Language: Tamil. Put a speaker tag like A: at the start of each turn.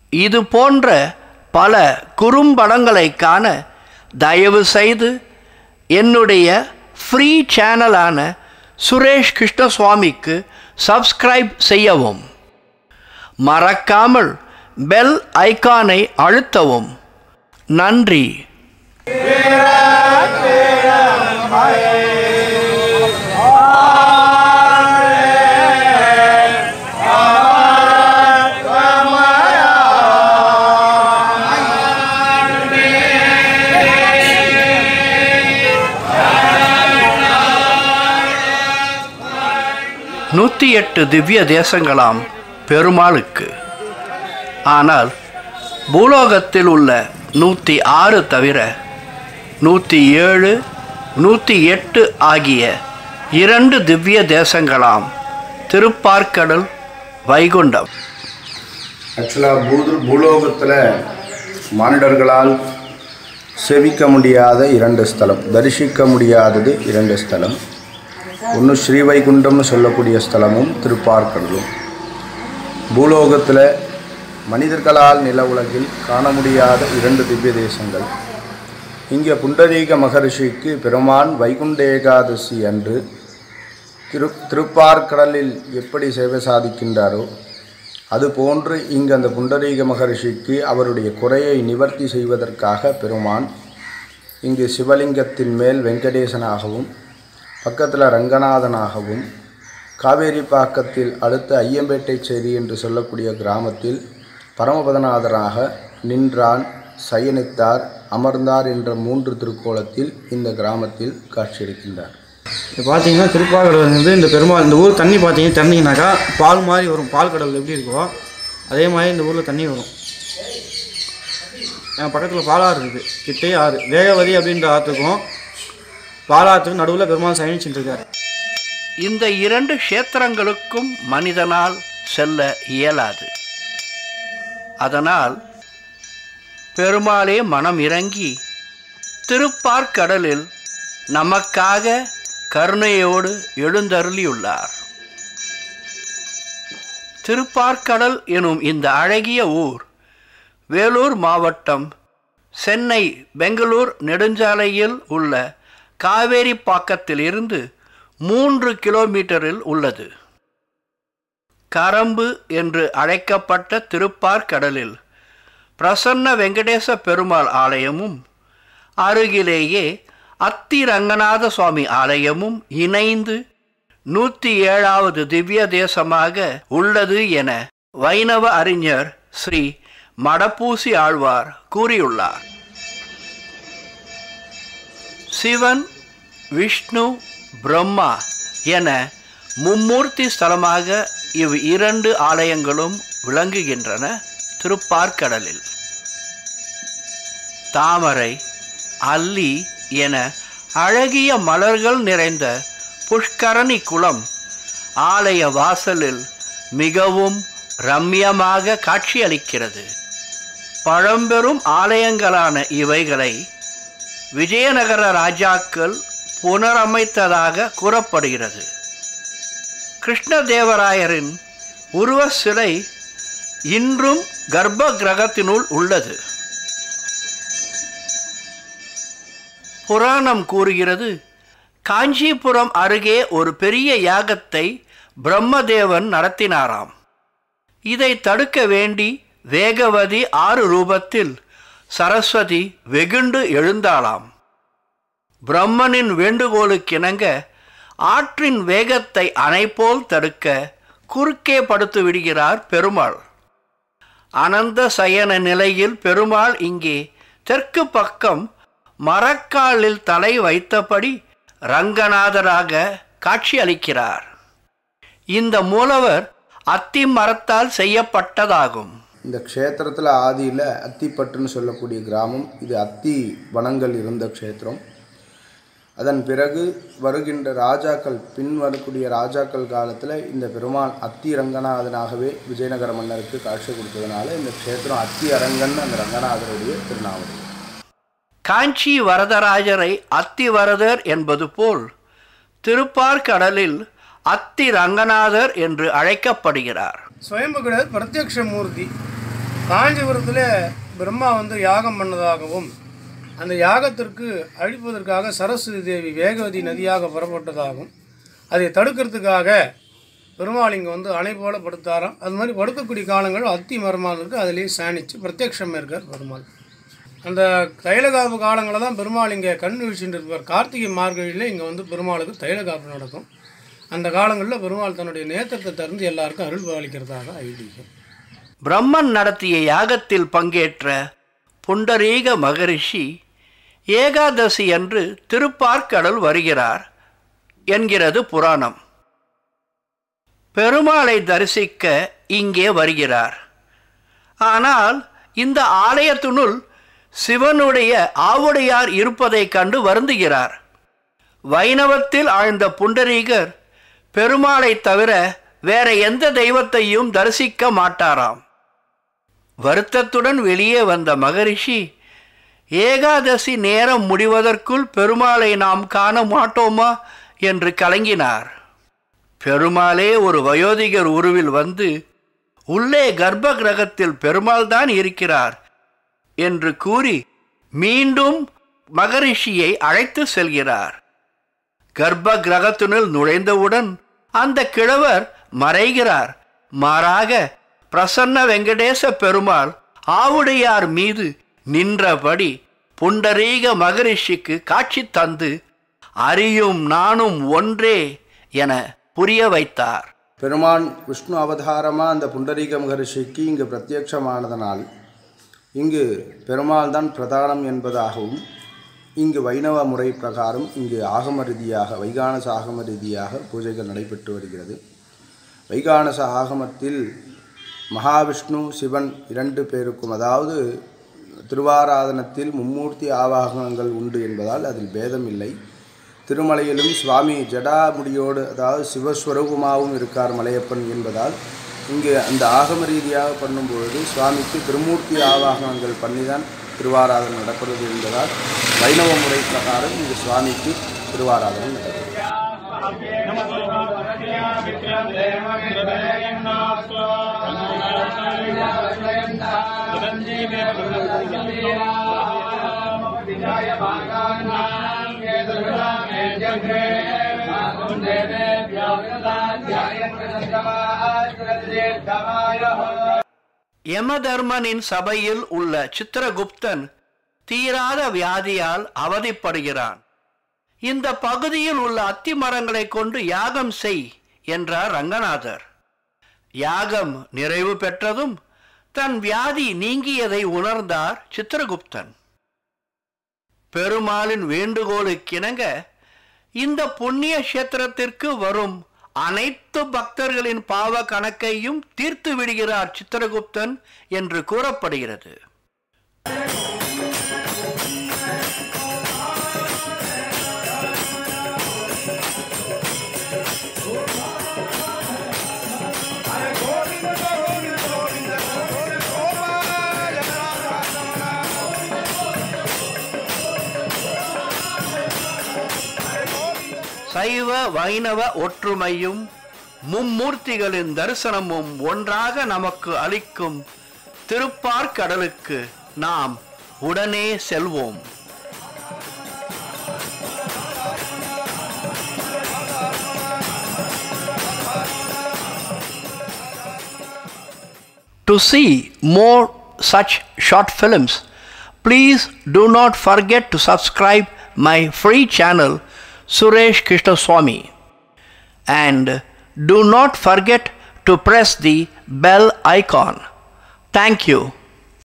A: இது போன்ற பல குறும்படங்களை காண தயவு செய்து என்னுடைய ஃப்ரீ சேனலான சுரேஷ் கிருஷ்ணசுவாமிக்கு சப்ஸ்கிரைப் செய்யவும் மறக்காமல் பெல் ஐகானை அழுத்தவும் நன்றி நூற்றி எட்டு திவ்ய தேசங்களாம் பெருமாளுக்கு ஆனால் பூலோகத்தில் உள்ள நூற்றி ஆறு தவிர நூற்றி ஏழு நூற்றி எட்டு ஆகிய இரண்டு திவ்ய தேசங்களாம் திருப்பார்க்கடல் வைகுண்டம்
B: ஆக்சுவலாக பூது பூலோகத்தில் மானிடர்களால் செவிக்க முடியாத இரண்டு ஸ்தலம் தரிசிக்க முடியாதது இரண்டு ஸ்தலம் ஒன்று ஸ்ரீவைகுண்டம்னு சொல்லக்கூடிய ஸ்தலமும் திருப்பார்க்கடலும் பூலோகத்தில் மனிதர்களால் நில உலகில் காண முடியாத இரண்டு திவ்ய தேசங்கள் இங்கே புண்டரீக மகரிஷிக்கு பெருமான் வைகுண்ட ஏகாதசி அன்று திரு திருப்பார்க்கடலில் எப்படி சேவை சாதிக்கின்றாரோ அதுபோன்று இங்கு அந்த புண்டரீக மகரிஷிக்கு அவருடைய குறையை நிவர்த்தி செய்வதற்காக பெருமான் இங்கு சிவலிங்கத்தின் மேல் வெங்கடேசனாகவும் பக்கத்தில் ரங்கநாதனாகவும் காவேரி பாக்கத்தில் அடுத்த ஐயம்பேட்டை சேரி என்று சொல்லக்கூடிய கிராமத்தில் பரமபதநாதராக நின்றான் சயனித்தார் அமர்ந்தார் என்ற மூன்று திருக்கோலத்தில் இந்த கிராமத்தில் காட்சியளிக்கின்றார்
C: இப்போ பார்த்தீங்கன்னா திருப்பாக்கடல் வந்து இந்த பெருமாள் இந்த ஊர் தண்ணி பார்த்தீங்கன்னா திறந்தீங்கன்னாக்கா பால் மாதிரி வரும் பால் கடல் எப்படி இருக்கோ அதே மாதிரி இந்த ஊரில் தண்ணி வரும் என் பக்கத்தில் பாலாறு இருக்குது கிட்டே ஆறு வேகவதி அப்படின்ற ஆற்றுக்கும் பாலாற்றுக்கும் நடுவில் பெருமாள் சயனிச்சுட்டு இருக்காரு
A: இந்த இரண்டு க்ஷேத்திரங்களுக்கும் மனிதனால் செல்ல இயலாது அதனால் பெருமாளே மனம் இறங்கி திருப்பார்க்கடலில் நமக்காக கருணையோடு எழுந்தருளியுள்ளார் திருப்பார்க்கடல் எனும் இந்த அழகிய ஊர் வேலூர் மாவட்டம் சென்னை பெங்களூர் நெடுஞ்சாலையில் உள்ள காவேரி பாக்கத்திலிருந்து மூன்று கிலோமீட்டரில் உள்ளது கரம்பு என்று அழைக்கப்பட்ட திருப்பார்க்கடலில் பிரசன்ன வெங்கடேச பெருமாள் ஆலயமும் அருகிலேயே அத்தி ரங்கநாத சுவாமி ஆலயமும் இணைந்து நூற்றி ஏழாவது திவ்ய தேசமாக உள்ளது என வைணவ அறிஞர் ஸ்ரீ மடப்பூசி ஆழ்வார் கூறியுள்ளார் சிவன் விஷ்ணு பிரம்மா என மும்மூர்த்தி ஸ்தலமாக இவ் இரண்டு ஆலயங்களும் விளங்குகின்றன திருப்பார்க்கடலில் தாமரை அல்லி என அழகிய மலர்கள் நிறைந்த புஷ்கரணி குளம் ஆலய வாசலில் மிகவும் ரம்யமாக காட்சியளிக்கிறது பழம்பெரும் ஆலயங்களான இவைகளை விஜயநகர ராஜாக்கள் புனரமைத்ததாக கூறப்படுகிறது கிருஷ்ணதேவராயரின் உருவ சிலை இன்றும் கர்ப்ப கிரகத்தினுள் உள்ளது புராணம் கூறுகிறது காஞ்சிபுரம் அருகே ஒரு பெரிய யாகத்தை பிரம்மதேவன் நடத்தினாராம் இதை தடுக்க வேண்டி வேகவதி ஆறு ரூபத்தில் சரஸ்வதி வெகுண்டு எழுந்தாளாம் பிரம்மனின் வேண்டுகோளுக்கிணங்க ஆற்றின் வேகத்தை அணைப்போல் தடுக்க குறுக்கே படுத்து விடுகிறார் பெருமாள் அனந்த சயன நிலையில் பெருமாள் இங்கே தெற்கு பக்கம் மரக்காலில் தலை வைத்தபடி ரங்கநாதராக காட்சியளிக்கிறார் இந்த மூலவர் அத்தி மரத்தால் செய்யப்பட்டதாகும்
B: இந்த க்ஷேத்திரத்தில் ஆதியில் அத்திப்பட்டுன்னு சொல்லக்கூடிய கிராமம் இது அத்தி வனங்கள் இருந்த க்ஷேத்திரம் அதன் பிறகு வருகின்ற ராஜாக்கள் பின் வரக்கூடிய ராஜாக்கள் காலத்தில் இந்த பெருமான் அத்தி ரங்கநாதனாகவே விஜயநகர மன்னருக்கு காட்சி கொடுத்ததுனால இந்த க்ஷேத்திரம் அத்தி அரங்கன் அந்த ரங்கநாதருடைய திருநாமம்
A: காஞ்சி வரதராஜரை அத்திவரதர் என்பது போல் திருப்பார்கடலில் அத்தி ரங்கநாதர் என்று அழைக்கப்படுகிறார்
D: ஸ்வயம்புகடர் பிரத்யக்ஷ மூர்த்தி காஞ்சிபுரத்தில் பிரம்மா வந்து யாகம் பண்ணதாகவும் அந்த யாகத்திற்கு அழிப்பதற்காக சரஸ்வதி தேவி வேகவதி நதியாக புறப்பட்டதாகவும் அதை தடுக்கிறதுக்காக பெருமாள் இங்கே வந்து அணை போல படுத்தாராம் அது மாதிரி படுக்கக்கூடிய காலங்கள் அத்தி மரமாக இருக்குது அதிலேயே சாணிச்சு பிரத்யக்ஷம் இருக்கார் பெருமாள் அந்த தைலகாப்பு காலங்களில் தான் பெருமாள் இங்கே கண் வீழ்ச்சிட்டு இருப்பார் கார்த்திகை மார்கழியில் இங்கே வந்து பெருமாளுக்கு தைலகாப்பு நடக்கும் அந்த காலங்களில் பெருமாள் தன்னுடைய நேத்திரத்தை திறந்து எல்லாருக்கும் அருள் பாலிக்கிறதாக ஐதீகம்
A: பிரம்மன் நடத்திய யாகத்தில் பங்கேற்ற புண்டரீக மகரிஷி ஏகாதசி அன்று திருப்பார்க்கடல் வருகிறார் என்கிறது புராணம் பெருமாளை தரிசிக்க இங்கே வருகிறார் ஆனால் இந்த ஆலயத்தினுள் சிவனுடைய ஆவுடையார் இருப்பதைக் கண்டு வருந்துகிறார் வைணவத்தில் ஆழ்ந்த புண்டரீகர் பெருமாளை தவிர வேற எந்த தெய்வத்தையும் தரிசிக்க மாட்டாராம் வருத்தத்துடன் வெளியே வந்த மகரிஷி ஏகாதசி நேரம் முடிவதற்குள் பெருமாளை நாம் காண மாட்டோமா என்று கலங்கினார் பெருமாளே ஒரு வயோதிகர் உருவில் வந்து உள்ளே கர்ப்ப கிரகத்தில் பெருமாள் தான் இருக்கிறார் என்று கூறி மீண்டும் மகரிஷியை அழைத்து செல்கிறார் கர்ப்ப கிரகத்தினுள் நுழைந்தவுடன் அந்த கிழவர் மறைகிறார் மாறாக பிரசன்ன வெங்கடேச பெருமாள் ஆவுடையார் மீது நின்றபடி புண்டரீக மகரிஷிக்கு காட்சி தந்து அறியும் நானும் ஒன்றே என புரிய வைத்தார்
B: பெருமான் விஷ்ணு அவதாரமாக அந்த புண்டரீக மகரிஷிக்கு இங்கு பிரத்யட்சமானதனால் இங்கு பெருமாள் தான் பிரதானம் என்பதாகவும் இங்கு வைணவ முறை பிரகாரம் இங்கு ஆகம ரீதியாக வைகானச ஆகம ரீதியாக பூஜைகள் நடைபெற்று வருகிறது வைகானச ஆகமத்தில் மகாவிஷ்ணு சிவன் இரண்டு பேருக்கும் அதாவது திருவாராதனத்தில் மும்மூர்த்தி ஆவாகனங்கள் உண்டு என்பதால் அதில் பேதம் இல்லை திருமலையிலும் சுவாமி ஜடாமுடியோடு அதாவது சிவஸ்வரூபமாகவும் இருக்கார் மலையப்பன் என்பதால் இங்கு அந்த ஆகம ரீதியாக பண்ணும்பொழுது சுவாமிக்கு திருமூர்த்தி ஆவாகனங்கள் பண்ணி தான் திருவாராதனை நடக்கிறது என்பதால் வைணவ முறை பிரகாரம் இங்கு சுவாமிக்கு திருவாராதனை நடக்கிறது
A: யமதர்மனின் சபையில் உள்ள சித்திரகுப்தன் தீராத வியாதியால் அவதிப்படுகிறான் இந்த பகுதியில் உள்ள அத்தி மரங்களை கொண்டு யாகம் செய் என்றார் ரங்கநாதர் யாகம் நிறைவு பெற்றதும் தன் வியாதி நீங்கியதை உணர்ந்தார் சித்திரகுப்தன் பெருமாளின் வேண்டுகோளுக்கிணங்க இந்த புண்ணிய கஷேத்திரத்திற்கு வரும் அனைத்து பக்தர்களின் பாவ கணக்கையும் தீர்த்து விடுகிறார் சித்திரகுப்தன் என்று கூறப்படுகிறது சைவ வைணவ ஒற்றுமையும் மும்மூர்த்திகளின் தரிசனமும் ஒன்றாக நமக்கு அளிக்கும் திருப்பார்கடலுக்கு நாம் உடனே செல்வோம் To see more such short films, please do not forget to subscribe my free channel Suresh Krishnaswamy and do not forget to press the bell icon. Thank you.